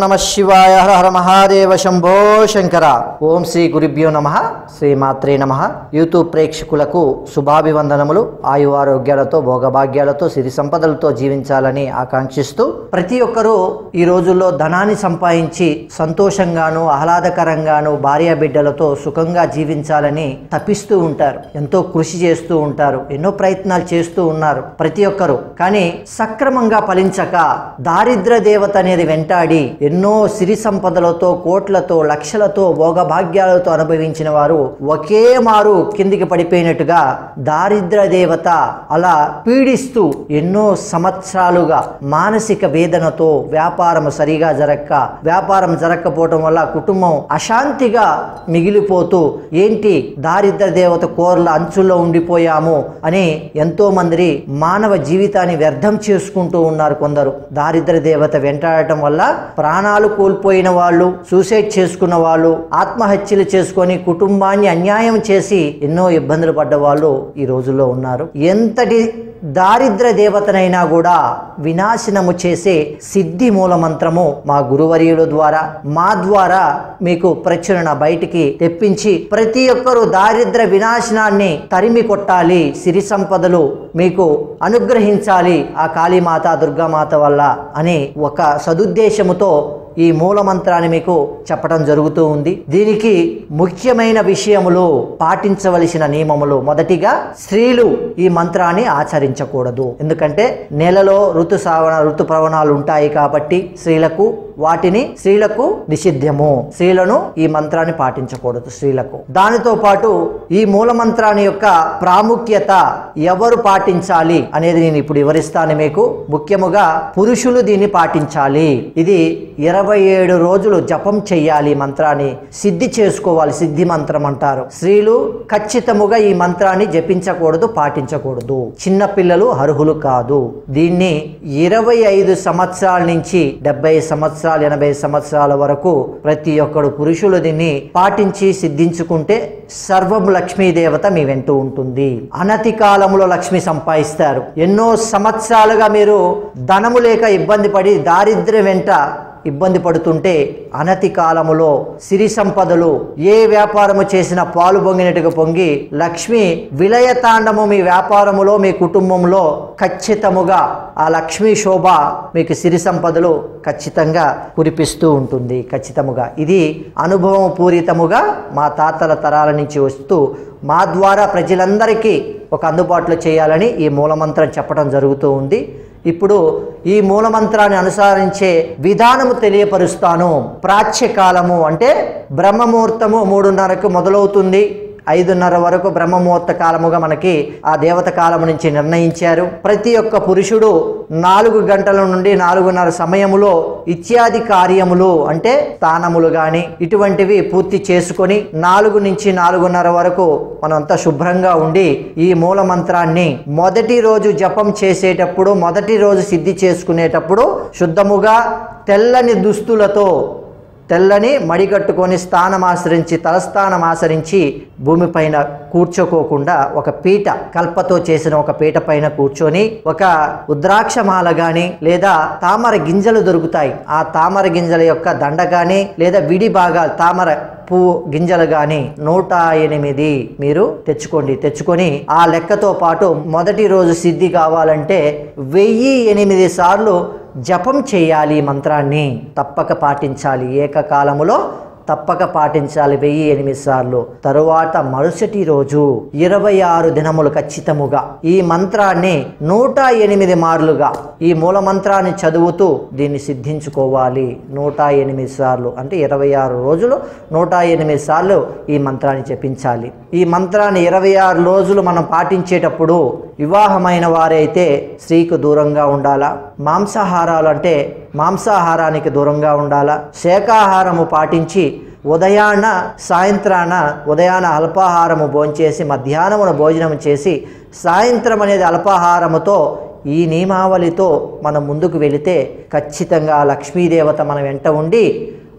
నమ శివాయ హర హర మహాదేవ శంభో శంకర ఓం శ్రీ గురుభ్యో నమ శ్రీ మాత్రే నమ యూట్యూబ్ ప్రేక్షకులకు శుభాభివందనములు ఆయు ఆరోగ్యాలతో భోగభాగ్యాలతో సిరి సంపదలతో జీవించాలని ఆకాంక్షిస్తూ ప్రతి ఒక్కరూ ఈ రోజుల్లో ధనాన్ని సంపాదించి సంతోషంగాను ఆహ్లాదకరంగాను భార్య బిడ్డలతో సుఖంగా జీవించాలని తప్పిస్తూ ఉంటారు ఎంతో కృషి చేస్తూ ఉంటారు ఎన్నో ప్రయత్నాలు చేస్తూ ఉన్నారు ప్రతి ఒక్కరూ కానీ సక్రమంగా ఫలించక దారిద్ర దేవత అనేది వెంటాడి ఎన్నో సిరి సంపదలతో కోట్లతో లక్షలతో భోగభాగ్యాలతో అనుభవించిన వారు ఒకే మారు కిందికి పడిపోయినట్టుగా దారిద్ర దేవత అలా పీడిస్తూ ఎన్నో సంవత్సరాలుగా మానసిక వేదనతో వ్యాపారం సరిగా జరక్క వ్యాపారం జరగకపోవటం వల్ల కుటుంబం అశాంతిగా మిగిలిపోతూ ఏంటి దారిద్ర దేవత కోర్ల అంచుల్లో ఉండిపోయాము అని ఎంతో మంది మానవ జీవితాన్ని వ్యర్థం చేసుకుంటూ ఉన్నారు కొందరు దారిద్ర దేవత వెంటాడటం వల్ల ప్రాణాలు కోల్పోయిన వాళ్ళు సూసైడ్ చేసుకున్న వాళ్ళు ఆత్మహత్యలు చేసుకొని కుటుంబాన్ని అన్యాయం చేసి ఎన్నో ఇబ్బందులు పడ్డ వాళ్ళు ఈ రోజుల్లో ఉన్నారు ఎంతటి దారిద్ర దేవతనైనా కూడా వినాశనము చేసే సిద్ధి మూల మంత్రము మా గురువర్యుల ద్వారా మా ద్వారా మీకు ప్రచురణ బయటికి తెప్పించి ప్రతి ఒక్కరూ దారిద్ర వినాశనాన్ని తరిమి కొట్టాలి సిరి సంపదలు మీకు అనుగ్రహించాలి ఆ కాళీమాత దుర్గామాత వల్ల అని ఒక సదుద్దేశముతో ఈ మూల మంత్రాన్ని మీకు చెప్పడం జరుగుతూ ఉంది దీనికి ముఖ్యమైన విషయములు పాటించవలసిన నియమములు మొదటిగా స్త్రీలు ఈ మంత్రాన్ని ఆచరించకూడదు ఎందుకంటే నెలలో ఋతుసావన ఋతుప్రవణాలు ఉంటాయి కాబట్టి స్త్రీలకు వాటిని స్త్రీలకు నిషిద్ధము స్త్రీలను ఈ మంత్రాన్ని పాటించకూడదు స్త్రీలకు దానితో పాటు ఈ మూల మంత్రాన్ని యొక్క ప్రాముఖ్యత ఎవరు పాటించాలి అనేది నేను ఇప్పుడు వివరిస్తాను మీకు ముఖ్యముగా పురుషులు దీన్ని పాటించాలి ఇది ఇరవై ఏడు రోజులు జపం చెయ్యాలి ఈ మంత్రాన్ని సిద్ధి చేసుకోవాలి సిద్ధి మంత్రం అంటారు స్త్రీలు ఖచ్చితముగా ఈ మంత్రాన్ని జపించకూడదు పాటించకూడదు చిన్న పిల్లలు అర్హులు కాదు దీన్ని ఇరవై ఐదు సంవత్సరాల నుంచి డెబ్బై సంవత్సరాలు ఎనభై సంవత్సరాల వరకు ప్రతి ఒక్కడు పురుషులు దీన్ని పాటించి సిద్ధించుకుంటే సర్వం లక్ష్మీదేవత మీ వెంట ఉంటుంది అనతి కాలంలో లక్ష్మి సంపాదిస్తారు ఎన్నో సంవత్సరాలుగా మీరు ధనము లేక ఇబ్బంది పడి దారిద్ర్యం వెంట ఇబ్బంది పడుతుంటే అనతి కాలములో సిరి సంపదలు ఏ వ్యాపారము చేసినా పాలు పొంగినట్టుగా పొంగి లక్ష్మి విలయతాండము మీ వ్యాపారములో మీ కుటుంబంలో ఖచ్చితముగా ఆ లక్ష్మీ శోభ మీకు సిరి సంపదలు ఖచ్చితంగా కురిపిస్తూ ఉంటుంది ఖచ్చితముగా ఇది అనుభవం పూరితముగా మా తాతల తరాల నుంచి వస్తూ మా ద్వారా ప్రజలందరికీ ఒక అందుబాటులో చేయాలని ఈ మూలమంత్రం చెప్పడం జరుగుతూ ఉంది ఇప్పుడు ఈ మూలమంత్రాన్ని అనుసరించే విధానము తెలియపరుస్తాను ప్రాచ్యకాలము అంటే బ్రహ్మముహూర్తము మూడున్నరకు మొదలవుతుంది ఐదున్నర వరకు బ్రహ్మముహూర్త కాలముగా మనకి ఆ దేవత కాలము నుంచి నిర్ణయించారు ప్రతి ఒక్క పురుషుడు నాలుగు గంటల నుండి నాలుగున్నర సమయములో ఇత్యాది కార్యములు అంటే స్థానములు గాని ఇటువంటివి పూర్తి చేసుకొని నాలుగు నుంచి నాలుగున్నర వరకు మనంతా శుభ్రంగా ఉండి ఈ మూల మంత్రాన్ని మొదటి రోజు జపం చేసేటప్పుడు మొదటి రోజు సిద్ధి చేసుకునేటప్పుడు శుద్ధముగా తెల్లని దుస్తులతో తెల్లని మడికట్టుకొని స్థానం ఆశ్రయించి తలస్థానం ఆచరించి భూమిపైన కూర్చోకోకుండా ఒక పీట కల్పతో చేసిన ఒక పీట పైన కూర్చొని ఒక ఉద్రాక్షమాల గాని లేదా తామర గింజలు దొరుకుతాయి ఆ తామర గింజల యొక్క దండ గాని లేదా విడి భాగాలు తామర పువ్వు గింజలు గాని నూట ఎనిమిది మీరు తెచ్చుకోండి తెచ్చుకొని ఆ లెక్కతో పాటు మొదటి రోజు సిద్ధి కావాలంటే వెయ్యి ఎనిమిది సార్లు జపం చేయాలి ఈ మంత్రాన్ని తప్పక పాటించాలి ఏకకాలములో తప్పక పాటించాలి వెయ్యి ఎనిమిది సార్లు తరువాత మరుసటి రోజు ఇరవై ఆరు దినములు ఖచ్చితముగా ఈ మంత్రాన్ని నూట ఎనిమిది మార్లుగా ఈ మూల మంత్రాన్ని చదువుతూ దీన్ని సిద్ధించుకోవాలి నూట ఎనిమిది సార్లు అంటే ఇరవై ఆరు రోజులు నూట ఎనిమిది సార్లు ఈ మంత్రాన్ని జపించాలి ఈ మంత్రాన్ని ఇరవై ఆరు రోజులు మనం పాటించేటప్పుడు వివాహమైన వారైతే స్త్రీకు దూరంగా ఉండాలా మాంసాహారాలు అంటే మాంసాహారానికి దూరంగా ఉండాలా శాకాహారము పాటించి ఉదయాన్న సాయంత్రాన ఉదయాన అల్పాహారము భోంచేసి మధ్యాహ్నమున భోజనం చేసి సాయంత్రం అనేది అల్పాహారముతో ఈ నియమావళితో మనం ముందుకు వెళితే ఖచ్చితంగా లక్ష్మీదేవత మన వెంట ఉండి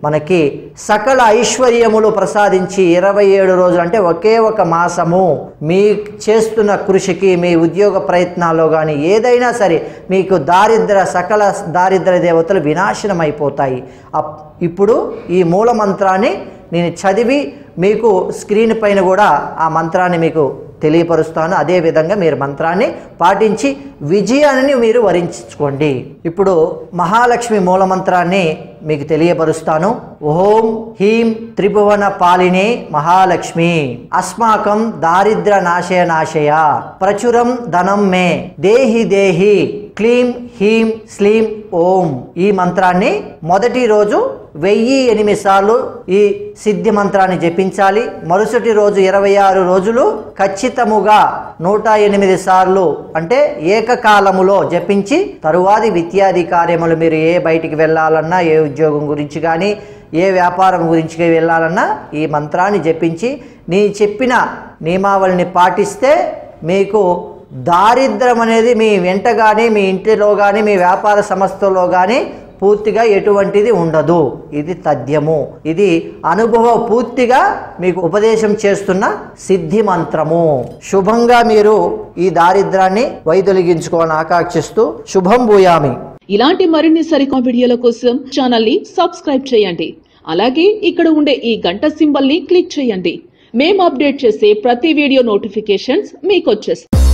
మనకి సకల ఐశ్వర్యములు ప్రసాదించి ఇరవై ఏడు రోజులు అంటే ఒకే ఒక మాసము మీ చేస్తున్న కృషికి మీ ఉద్యోగ ప్రయత్నాల్లో కానీ ఏదైనా సరే మీకు దారిద్ర సకల దారిద్ర దేవతలు వినాశనం అయిపోతాయి అప్- ఇప్పుడు ఈ మూల మంత్రాన్ని నేను చదివి మీకు స్క్రీన్ పైన కూడా ఆ మంత్రాన్ని మీకు తెలియపరుస్తాను అదే విధంగా మీరు మంత్రాన్ని పాటించి విజయాన్ని మీరు వరించుకోండి ఇప్పుడు మహాలక్ష్మి మూల మంత్రాన్ని మీకు తెలియపరుస్తాను ఓం హీం త్రిభువన పాలినే మహాలక్ష్మి అస్మాకం దారిద్ర నాశయ నాశయ ప్రచురం ధనం మే దేహి దేహి క్లీం హీం స్లీం ఓం ఈ మంత్రాన్ని మొదటి రోజు వెయ్యి ఎనిమిది సార్లు ఈ సిద్ధి మంత్రాన్ని జపించాలి మరుసటి రోజు ఇరవై ఆరు రోజులు ఖచ్చితముగా నూట ఎనిమిది సార్లు అంటే ఏకకాలములో జపించి తరువాది విద్యాది కార్యములు మీరు ఏ బయటికి వెళ్ళాలన్నా ఏ ఉద్యోగం గురించి కానీ ఏ వ్యాపారం గురించి వెళ్ళాలన్నా ఈ మంత్రాన్ని జపించి నీ చెప్పిన నియమావళిని పాటిస్తే మీకు దారిద్రం అనేది మీ వెంట కానీ మీ ఇంటిలో కానీ మీ వ్యాపార సంస్థలో కానీ పూర్తిగా ఎటువంటిది ఉండదు ఇది తథ్యము ఇది అనుభవ పూర్తిగా మీకు ఉపదేశం చేస్తున్న సిద్ధి మంత్రము శుభంగా మీరు ఈ దారిద్రాన్ని వైదొలిగించుకోవాలని ఆకాంక్షిస్తూ శుభం భూయామి ఇలాంటి మరిన్ని సరికొత్త వీడియోల కోసం ఛానల్ ని సబ్స్క్రైబ్ చేయండి అలాగే ఇక్కడ ఉండే ఈ గంట సింబల్ ని క్లిక్ చేయండి మేము అప్డేట్ చేసే ప్రతి వీడియో నోటిఫికేషన్స్ మీకు వచ్చేస్తాయి